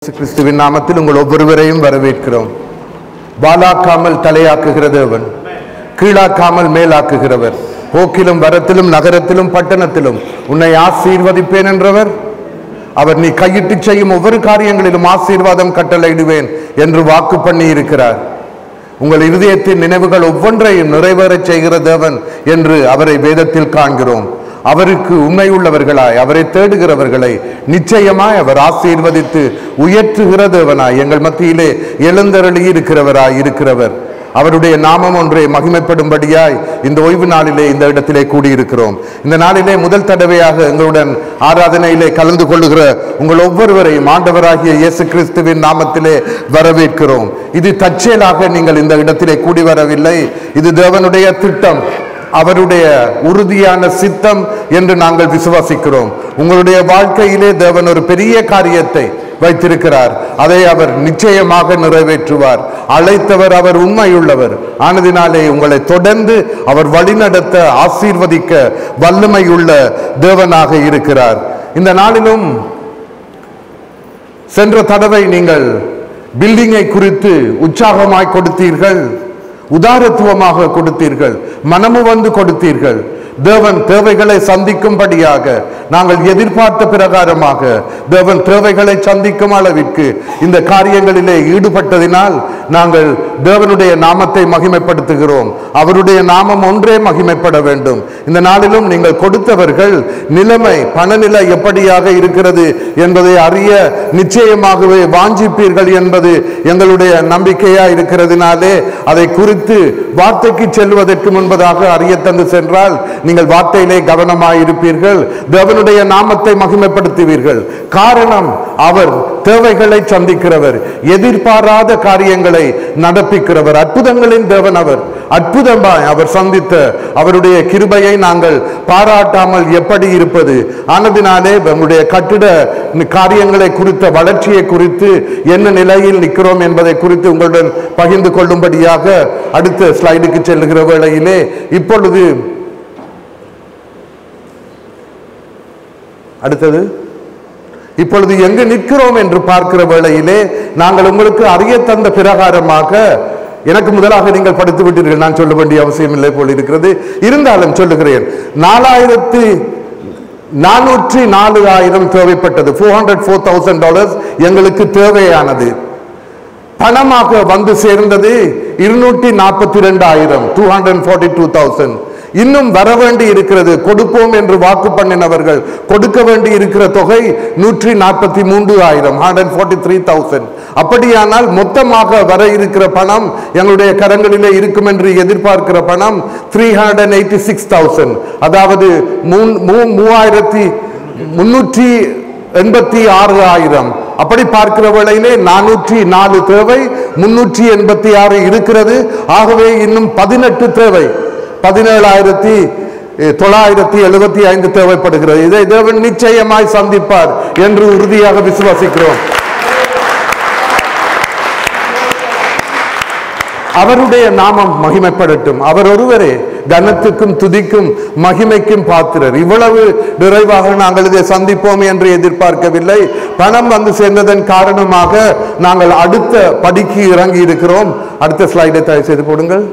இயேசு கிறிஸ்துவின் நாமத்தில் உங்கள் ஒவ்வொருவரையும் வரவேற்கிறோம் வாலாக்காமல் தலையாக்குகிற தேவன் கீழாக்காமல் மேலாக்குகிறவர் போக்கிலும் வரத்திலும் நகரத்திலும் பட்டணத்திலும் உன்னை ஆசீர்வதிப்பேன் என்றவர் அவர் நீ கையிட்டு செய்யும் ஒவ்வொரு காரியங்களிலும் ஆசீர்வாதம் கட்டளையிடுவேன் என்று வாக்கு பண்ணி இருக்கிறார் உங்கள் இருதயத்தின் நினைவுகள் ஒவ்வொன்றையும் நிறைவேறச் செய்கிற தேவன் என்று அவரை வேதத்தில் காண்கிறோம் அவருக்கு உண்மையுள்ளவர்களாய் அவரை தேடுகிறவர்களை நிச்சயமாய் அவர் ஆசீர்வதித்து உயர்த்துகிற தேவனாய் எங்கள் மத்தியிலே எழுந்தருளி இருக்கிறவராய் இருக்கிறவர் அவருடைய நாமம் ஒன்றே மகிமைப்படும்படியாய் இந்த ஓய்வு நாளிலே இந்த இடத்திலே கூடியிருக்கிறோம் இந்த நாளிலே முதல் தடவையாக எங்களுடன் ஆராதனையிலே கலந்து கொள்ளுகிற உங்கள் ஒவ்வொருவரையும் ஆண்டவராகிய இயேசு கிறிஸ்துவின் நாமத்திலே வரவேற்கிறோம் இது தற்செயலாக நீங்கள் இந்த இடத்திலே கூடி வரவில்லை இது தேவனுடைய திட்டம் அவருடைய உறுதியான சித்தம் என்று நாங்கள் விசுவாசிக்கிறோம் உங்களுடைய வாழ்க்கையிலே தேவன் ஒரு பெரிய காரியத்தை வைத்திருக்கிறார் அதை அவர் நிச்சயமாக நிறைவேற்றுவார் அழைத்தவர் அவர் உண்மையுள்ளவர் ஆனதினாலே உங்களை தொடர்ந்து அவர் வழிநடத்த ஆசீர்வதிக்க வல்லமையுள்ள தேவனாக இருக்கிறார் இந்த நாளிலும் சென்ற தடவை நீங்கள் பில்டிங்கை குறித்து உற்சாகமாய் கொடுத்தீர்கள் உதாரத்துவமாக கொடுத்தீர்கள் மனமு வந்து கொடுத்தீர்கள் தேவன் தேவைகளை சந்திக்கும்படியாக நாங்கள் எதிர்பார்த்த பிரகாரமாக தேவன் தேவைகளை சந்திக்கும் அளவிற்கு இந்த காரியங்களிலே ஈடுபட்டதினால் நாங்கள் தேவனுடைய நாமத்தை மகிமைப்படுத்துகிறோம் அவருடைய நாமம் ஒன்றே மகிமைப்பட வேண்டும் இந்த நாளிலும் நீங்கள் கொடுத்தவர்கள் நிலைமை பணநிலை எப்படியாக இருக்கிறது என்பதை அறிய நிச்சயமாகவே வாஞ்சிப்பீர்கள் என்பது எங்களுடைய நம்பிக்கையா இருக்கிறதுனாலே அதை குறித்து வார்த்தைக்கு செல்வதற்கு முன்பதாக அறிய தந்து சென்றால் நீங்கள் வார்த்தையிலே கவனமாயிருப்பீர்கள் தேவனுடைய நாமத்தை மகிமைப்படுத்துவீர்கள் காரணம் அவர் தேவைகளை சந்திக்கிறவர் எதிர்பாராத காரியங்களை நடப்பிக்கிறவர் அற்புதங்களின் தேவன் அவர் அற்புதமாய் அவர் சந்தித்த அவருடைய கிருபையை நாங்கள் பாராட்டாமல் எப்படி இருப்பது ஆனதினாலே நம்முடைய கட்டிட காரியங்களை குறித்த வளர்ச்சியை குறித்து என்ன நிலையில் நிற்கிறோம் என்பதை குறித்து உங்களுடன் பகிர்ந்து கொள்ளும்படியாக அடுத்த ஸ்லைடுக்கு செல்லுகிற வேளையிலே இப்பொழுது அடுத்தது இப்பொழுது எங்கு நிற்கிறோம் என்று பார்க்கிற வேளையிலே நாங்கள் உங்களுக்கு அறிய தந்த பிரகாரமாக எனக்கு முதலாக நீங்கள் படித்து விட்டீர்கள் நான் சொல்ல வேண்டிய அவசியம் இல்லை போல் இருக்கிறது இருந்தாலும் சொல்லுகிறேன் நாலாயிரத்து நானூற்றி நாலு ஆயிரம் தேவைப்பட்டது four hundred four thousand dollars எங்களுக்கு தேவையானது பணமாக வந்து சேர்ந்தது இருநூற்றி நாற்பத்தி ரெண்டாயிரம் two hundred forty two thousand இன்னும் வர வேண்டி இருக்கிறது கொடுப்போம் என்று வாக்கு பண்ணினவர்கள் கொடுக்க வேண்டி இருக்கிற தொகை நூற்றி நாற்பத்தி மூன்று ஆயிரம் ஹண்ட்ரட் ஃபார்ட்டி த்ரீ தௌசண்ட் அப்படியானால் மொத்தமாக வர இருக்கிற பணம் எங்களுடைய கரங்களிலே இருக்கும் என்று எதிர்பார்க்கிற பணம் three hundred eighty six thousand அதாவது மூவாயிரத்தி முன்னூற்றி எண்பத்தி ஆறு ஆயிரம் அப்படி பார்க்கிற வேளையிலே நானூற்றி நாலு தேவை முன்னூற்றி எண்பத்தி ஆறு இருக்கிறது ஆகவே இன்னும் பதினெட்டு தேவை பதினேழாயிரத்தி தொள்ளாயிரத்தி எழுபத்தி ஐந்து தேவைப்படுகிறது இதை தேவன் நிச்சயமாய் சந்திப்பார் என்று உறுதியாக விசுவாசிக்கிறோம் அவருடைய நாமம் மகிமைப்படட்டும் அவர் ஒருவரே கனத்துக்கும் துதிக்கும் மகிமைக்கும் பாத்திரர் இவ்வளவு நிறைவாக நாங்கள் இதை சந்திப்போம் என்று எதிர்பார்க்கவில்லை பணம் வந்து சேர்ந்ததன் காரணமாக நாங்கள் அடுத்த படிக்கு இறங்கி இருக்கிறோம் அடுத்த ஸ்லைடை தயவு செய்து போடுங்கள்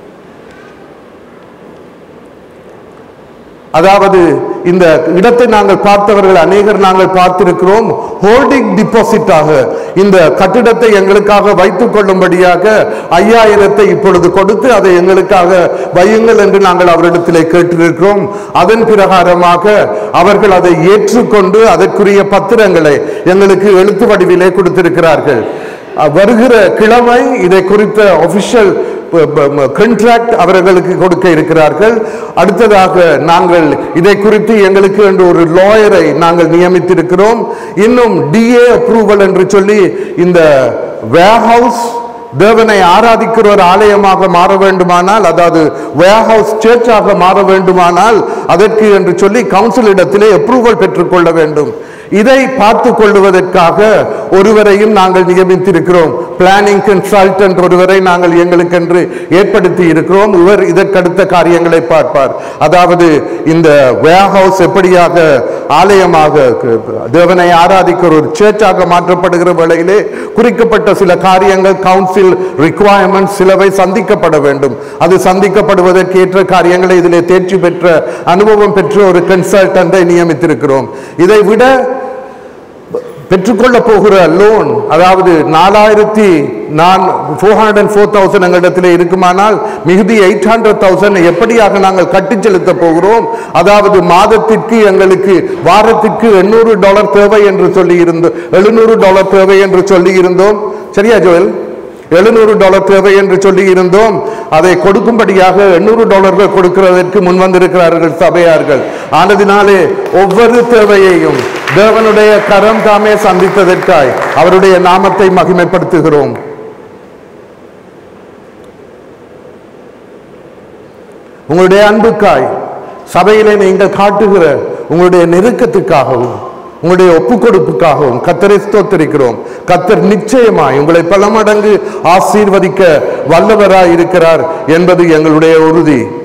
அதாவது இந்த இடத்தை நாங்கள் பார்த்தவர்கள் அநேகர் நாங்கள் பார்த்திருக்கிறோம் ஹோல்டிங் டிபாசிட்டாக இந்த கட்டிடத்தை எங்களுக்காக வைத்துக் கொள்ளும்படியாக ஐயாயிரத்தை இப்பொழுது கொடுத்து அதை எங்களுக்காக வையுங்கள் என்று நாங்கள் அவரிடத்திலே கேட்டிருக்கிறோம் அதன் பிரகாரமாக அவர்கள் அதை ஏற்றுக்கொண்டு அதற்குரிய பத்திரங்களை எங்களுக்கு எழுத்து வடிவிலே கொடுத்திருக்கிறார்கள் வருகிற கிழமை இதை குறித்த ஒபிஷியல் கண்ட்ராக்ட் அவர்களுக்கு கொடுக்க இருக்கிறார்கள் அடுத்ததாக நாங்கள் இதை குறித்து எங்களுக்கு என்று ஒரு லாயரை நாங்கள் நியமித்திருக்கிறோம் இன்னும் டிஏ அப்ரூவல் என்று சொல்லி இந்த வேர்ஹவுஸ் தேவனை ஆராதிக்கிற ஒரு ஆலயமாக மாற வேண்டுமானால் அதாவது வேர்ஹவுஸ் சர்ச்சாக மாற வேண்டுமானால் அதற்கு என்று சொல்லி கவுன்சில் இடத்திலே அப்ரூவல் பெற்றுக்கொள்ள வேண்டும் இதை பார்த்து கொள்வதற்காக ஒருவரையும் நாங்கள் நியமித்திருக்கிறோம் பிளானிங் கன்சல்டன்ட் ஒருவரை நாங்கள் எங்களுக்கென்று ஏற்படுத்தி இருக்கிறோம் இவர் இதற்கடுத்த காரியங்களை பார்ப்பார் அதாவது இந்த வேர்ஹவுஸ் எப்படியாக ஆலயமாக க- தேவனை ஆராதிக்கிற ஒரு சேர்ச்சாக மாற்றப்படுகிற வேளையிலே குறிக்கப்பட்ட சில காரியங்கள் கவுன்சில் ரிக்குவயர்மெண்ட் சிலவை சந்திக்கப்பட வேண்டும் அது சந்திக்கப்படுவதற்கு ஏற்ற காரியங்களை இதிலே தேர்ச்சி பெற்ற அனுபவம் பெற்ற ஒரு கன்சல்டன்டை நியமித்திருக்கிறோம் இதை விட பெற்றுக்கொள்ள போகிற லோன் அதாவது நாலாயிரத்தி நான் four hundred and four thousand எங்களிடத்தில் இருக்குமானால் மிகுதி எயிட் ஹண்ட்ரட் தௌசண்ட் எப்படியாக நாங்கள் கட்டி செலுத்த போகிறோம் அதாவது மாதத்திற்கு எங்களுக்கு வாரத்திற்கு எண்ணூறு டாலர் தேவை என்று சொல்லி இருந்தோம் எழுநூறு டாலர் தேவை என்று சொல்லி இருந்தோம் சரியா ஜோயல் எழுநூறு டாலர் தேவை என்று சொல்லி இருந்தோம் அதை கொடுக்கும்படியாக எண்ணூறு டாலர்கள் கொடுக்கிறதற்கு முன் வந்திருக்கிறார்கள் சபையார்கள் ஆனதினாலே ஒவ்வொரு தேவையையும் தேவனுடைய கரம் தாமே சந்தித்ததற்காய் அவருடைய நாமத்தை மகிமைப்படுத்துகிறோம் உங்களுடைய அன்புக்காய் சபையிலே நீங்கள் காட்டுகிற உங்களுடைய நெருக்கத்துக்காகவும் உங்களுடைய ஒப்புக்கொடுப்புக்காகவும் கத்தரை ஸ்தோத்தரிக்கிறோம் கத்தர் நிச்சயமாய் உங்களை பல மடங்கு ஆசீர்வதிக்க வல்லவராய் இருக்கிறார் என்பது எங்களுடைய உறுதி